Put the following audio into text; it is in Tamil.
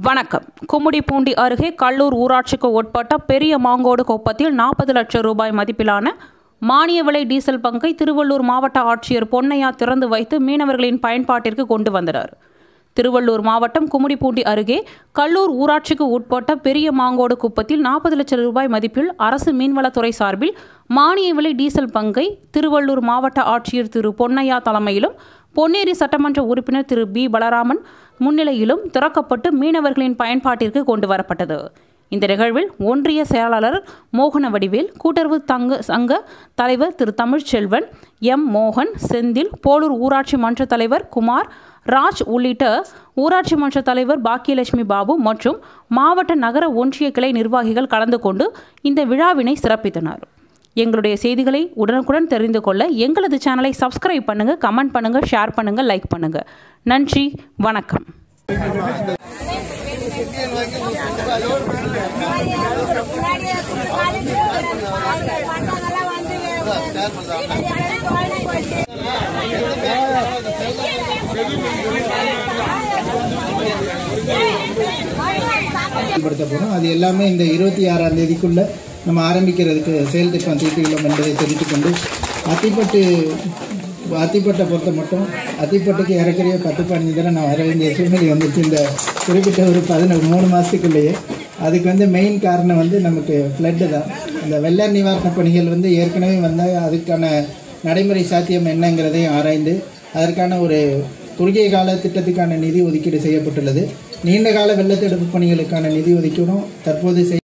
வணக்கம் கும்மிடிப்பூண்டி அருகே கல்லூர் ஊராட்சிக்கு உட்பட்ட பெரிய மாங்கோடு குப்பத்தில் நாற்பது லட்சம் ரூபாய் மதிப்பிலான மானிய விலை டீசல் பங்கை திருவள்ளூர் மாவட்ட ஆட்சியர் பொன்னையா திறந்து வைத்து மீனவர்களின் பயன்பாட்டிற்கு கொண்டு வந்தனர் திருவள்ளூர் மாவட்டம் கும்மிடிப்பூண்டி அருகே கல்லூர் ஊராட்சிக்கு உட்பட்ட பெரிய மாங்கோடு குப்பத்தில் நாற்பது லட்சம் ரூபாய் மதிப்பில் அரசு மீன்வளத்துறை சார்பில் மானிய விலை டீசல் பங்கை திருவள்ளூர் மாவட்ட ஆட்சியர் திரு பொன்னையா தலைமையிலும் பொன்னேரி சட்டமன்ற உறுப்பினர் திரு பி பலராமன் முன்னிலையிலும் திறக்கப்பட்டு மீனவர்களின் பயன்பாட்டிற்கு கொண்டு வரப்பட்டது இந்த நிகழ்வில் ஒன்றிய செயலாளர் மோகன வடிவேல் கூட்டுறவு தங்க சங்க தலைவர் திரு தமிழ்ச்செல்வன் எம் மோகன் செந்தில் போலூர் ஊராட்சி மன்ற தலைவர் குமார் ராஜ் உள்ளிட்ட ஊராட்சி மன்ற தலைவர் பாக்கியலட்சுமி பாபு மற்றும் மாவட்ட நகர ஒன்றிய கிளை நிர்வாகிகள் கலந்து கொண்டு இந்த விழாவினை சிறப்பித்தனர் எங்களுடைய செய்திகளை உடனுக்குடன் தெரிந்து கொள்ள எங்களது சேனலை சப்ஸ்கிரைப் பண்ணுங்க கமெண்ட் பண்ணுங்க ஷேர் பண்ணுங்க லைக் பண்ணுங்க நன்றி வணக்கம் செயல்படுத்த போகிறோம் அது எல்லாமே இந்த இருபத்தி ஆறாம் தேதிக்குள்ள நம்ம ஆரம்பிக்கிறதுக்கு செயல் திட்டம் தீட்டியுள்ளோம் என்பதை தெரிவித்துக் கொண்டு அத்திப்பட்டு அத்திப்பட்டை பொறுத்த மட்டும் அத்திப்பட்டுக்கு இறக்குறைய பத்து பதினஞ்சு தடவை நான் வர வேண்டிய சூழ்நிலை வந்துச்சு இந்த குறிப்பிட்ட ஒரு பதினொரு மூணு மாதத்துக்குள்ளேயே அதுக்கு வந்து மெயின் காரணம் வந்து நமக்கு ஃப்ளட்டு தான் இந்த வெள்ள நிவாரணப் பணிகள் வந்து ஏற்கனவே வந்தால் அதுக்கான நடைமுறை சாத்தியம் என்னங்கிறதையும் ஆராய்ந்து அதற்கான ஒரு குறுகிய கால திட்டத்துக்கான நிதி ஒதுக்கீடு செய்யப்பட்டுள்ளது நீண்ட கால வெள்ளத்தடுப்பு பணிகளுக்கான நிதி ஒதுக்கீடும் தற்போது செய்